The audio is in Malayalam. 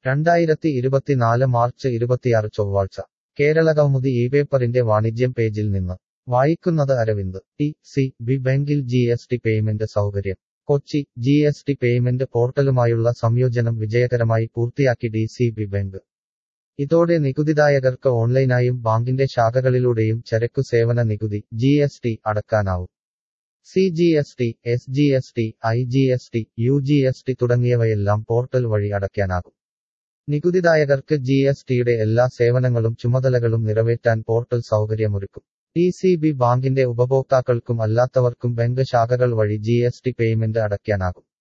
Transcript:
രണ്ടായിരത്തി ഇരുപത്തിനാല് മാർച്ച് ഇരുപത്തിയാറ് ചൊവ്വാഴ്ച കേരള കൗമുദി ഈ പേപ്പറിന്റെ വാണിജ്യം പേജിൽ നിന്ന് വായിക്കുന്നത് അരവിന്ദ് ടി സി ബി ബാങ്കിൽ ജി എസ് ടി പേയ്മെന്റ് സൗകര്യം Kochi G S T payment പോർട്ടലുമായുള്ള സംയോജനം വിജയകരമായി പൂർത്തിയാക്കി ഡി സി ബി ബാങ്ക് ഇതോടെ നികുതിദായകർക്ക് ഓൺലൈനായും ബാങ്കിന്റെ ശാഖകളിലൂടെയും ചരക്കു സേവന നികുതി ജി എസ് ടി അടക്കാനാവും C G S T S G S T I G S T U G S T തുടങ്ങിയവയെല്ലാം പോർട്ടൽ വഴി അടയ്ക്കാനാകും നികുതിദായകർക്ക് ജി എസ് ടിയുടെ എല്ലാ സേവനങ്ങളും ചുമതലകളും നിറവേറ്റാൻ പോർട്ടൽ സൗകര്യമൊരുക്കും ഡി സി ബി ബാങ്കിന്റെ ഉപഭോക്താക്കൾക്കും അല്ലാത്തവർക്കും ബാങ്ക് ശാഖകൾ വഴി ജി എസ് ടി പേയ്മെന്റ് അടയ്ക്കാനാകും